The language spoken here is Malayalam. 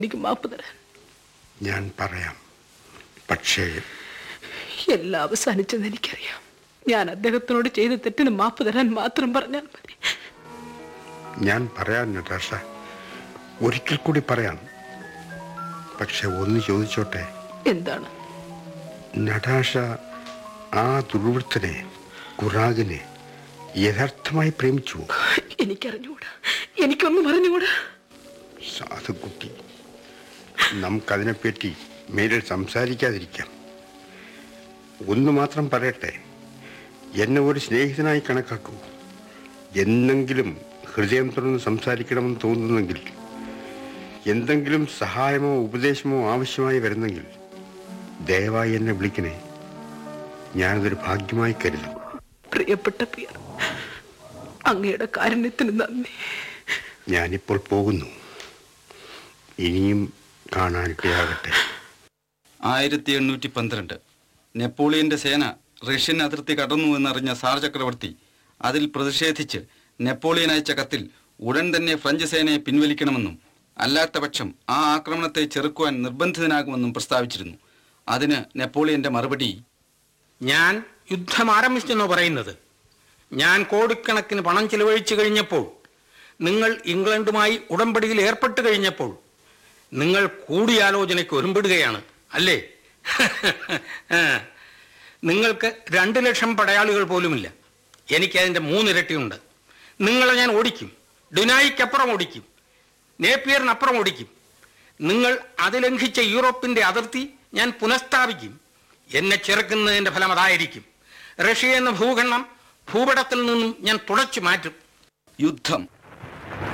എനിക്ക് മാപ്പ് തരാൻ ഞാൻ പറയാം പക്ഷേ എല്ലാം അവസാനിച്ചെന്ന് എനിക്കറിയാം ഞാൻ അദ്ദേഹത്തിനോട് ചെയ്ത തെറ്റിന് മാപ്പ് തരാൻ മാത്രം പറഞ്ഞാൽ മതി ഞാൻ പറയാം നടാഷ ഒരിക്കൽ കൂടി പറയാം പക്ഷെ ഒന്ന് ചോദിച്ചോട്ടെ എന്താണ് നടാഷ ആ ദുർവൃത്തനെ ഖുറാഖിനെ യഥാർത്ഥമായി പ്രേമിച്ചു എനിക്കറിഞ്ഞുകൂടാ എനിക്കൊന്നും അറിഞ്ഞുകൂടാ സാധുക്കുട്ടി നമുക്കതിനെപ്പറ്റി മേലിൽ സംസാരിക്കാതിരിക്കാം ഒന്ന് മാത്രം പറയട്ടെ എന്നെ ഒരു സ്നേഹിതനായി കണക്കാക്കൂ എന്തെങ്കിലും ഹൃദയം തുറന്ന് സംസാരിക്കണമെന്ന് തോന്നുന്നെങ്കിൽ എന്തെങ്കിലും സഹായമോ ഉപദേശമോ ആവശ്യമായി വരുന്നെങ്കിൽ ദയവായി എന്നെ വിളിക്കണേ ഞാനതൊരു ഭാഗ്യമായി കരുതും പ്രിയപ്പെട്ട പിയർ അങ്ങയുടെ കാരുണ്യത്തിന് നന്ദി ഞാനിപ്പോൾ പോകുന്നു ഇനിയും കാണാനിടയാകട്ടെ ആയിരത്തി എണ്ണൂറ്റി പന്ത്രണ്ട് നെപ്പോളിയന്റെ സേന റഷ്യൻ അതിർത്തി കടന്നു എന്നറിഞ്ഞ സാർ ചക്രവർത്തി അതിൽ പ്രതിഷേധിച്ച് നെപ്പോളിയൻ അയച്ച കത്തിൽ ഉടൻ തന്നെ ഫ്രഞ്ച് സേനയെ പിൻവലിക്കണമെന്നും അല്ലാത്ത പക്ഷം ആ ആക്രമണത്തെ ചെറുക്കുവാൻ നിർബന്ധിതനാകുമെന്നും പ്രസ്താവിച്ചിരുന്നു അതിന് നെപ്പോളിയന്റെ മറുപടി ഞാൻ യുദ്ധം ആരംഭിച്ചെന്നോ പറയുന്നത് ഞാൻ കോടിക്കണക്കിന് പണം ചിലവഴിച്ചു കഴിഞ്ഞപ്പോൾ നിങ്ങൾ ഇംഗ്ലണ്ടുമായി ഉടമ്പടിയിൽ ഏർപ്പെട്ട് കഴിഞ്ഞപ്പോൾ നിങ്ങൾ കൂടിയാലോചനയ്ക്ക് ഒരുമ്പിടുകയാണ് അല്ലേ ആ. നിങ്ങൾക്ക് രണ്ട് ലക്ഷം പടയാളികൾ പോലുമില്ല എനിക്കതിൻ്റെ മൂന്നിരട്ടിയുണ്ട് നിങ്ങളെ ഞാൻ ഓടിക്കും ഡുനായിക്കപ്പുറം ഓടിക്കും നേപ്പിയറിനപ്പുറം ഓടിക്കും നിങ്ങൾ അതിലംഘിച്ച യൂറോപ്പിന്റെ അതിർത്തി ഞാൻ പുനഃസ്ഥാപിക്കും എന്നെ ചെറുക്കുന്നതിന്റെ ഫലം അതായിരിക്കും റഷ്യ എന്ന ഭൂഖണ്ഡം ഭൂപടത്തിൽ നിന്നും ഞാൻ തുടച്ചു മാറ്റും യുദ്ധം